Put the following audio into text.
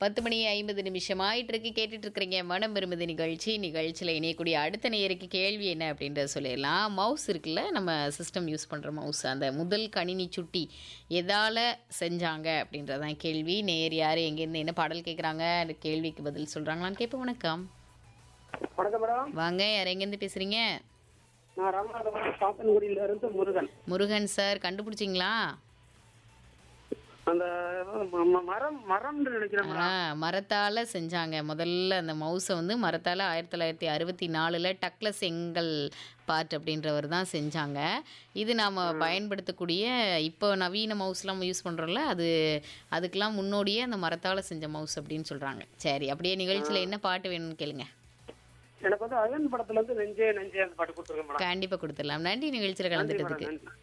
பத்து மணி ஐம்பது நிமிஷம் ஆயிட்டு இருக்கு கேட்டுட்டு இருக்கிறீங்க மனம் விரும்புது நிகழ்ச்சி நிகழ்ச்சியில் இணையக்கூடிய அடுத்த நேயருக்கு கேள்வி என்ன அப்படின்றத சொல்லிடலாம் மவுஸ் இருக்குல்ல நம்ம சிஸ்டம் யூஸ் பண்ணுற மவுஸ் அந்த முதல் கணினி சுட்டி எதால் செஞ்சாங்க அப்படின்றதான் கேள்வி நேர் யார் எங்கேருந்து என்ன பாடல் கேட்குறாங்க அந்த கேள்விக்கு பதில் சொல்கிறாங்களான்னு கேட்போம் வணக்கம் வணக்கம் மேடம் வாங்க யார் எங்கேருந்து பேசுகிறீங்க நான் ராமநாதபுரம் சாத்தன்குடியில இருந்து முருகன் முருகன் சார் கண்டுபிடிச்சிங்களா அந்த ம- ம- மரம் மரம்னு நினைக்கிறேன் ஆ மரத்தால் செஞ்சாங்க முதல்ல அந்த மவுஸை வந்து மரத்தால் ஆயிரத்தி தொள்ளாயிரத்தி அறுபத்தி நாலில் டக்ல செங்கல் பார்ட் அப்படின்றவர் தான் செஞ்சாங்க இது நாம் பயன்படுத்தக்கூடிய இப்போ நவீன மவுஸ்லாம் யூஸ் பண்ணுறோம்ல அது அதுக்கெல்லாம் முன்னோடியே அந்த மரத்தால் செஞ்ச மவுஸ் அப்படின்னு சொல்கிறாங்க சரி அப்படியே நிகழ்ச்சியில் என்ன பாட்டு வேணும்னு கேளுங்க எனக்கு வந்து அயன் படத்துல இருந்து நெஞ்சே நெஞ்சே அந்த பாட்டு கொடுத்துருக்கேன் மேடம் கண்டிப்பாக கொடுத்துடலாம் நன்றி நிகழ்ச்சியில் கலந்துட்டதுக்கு நன்றி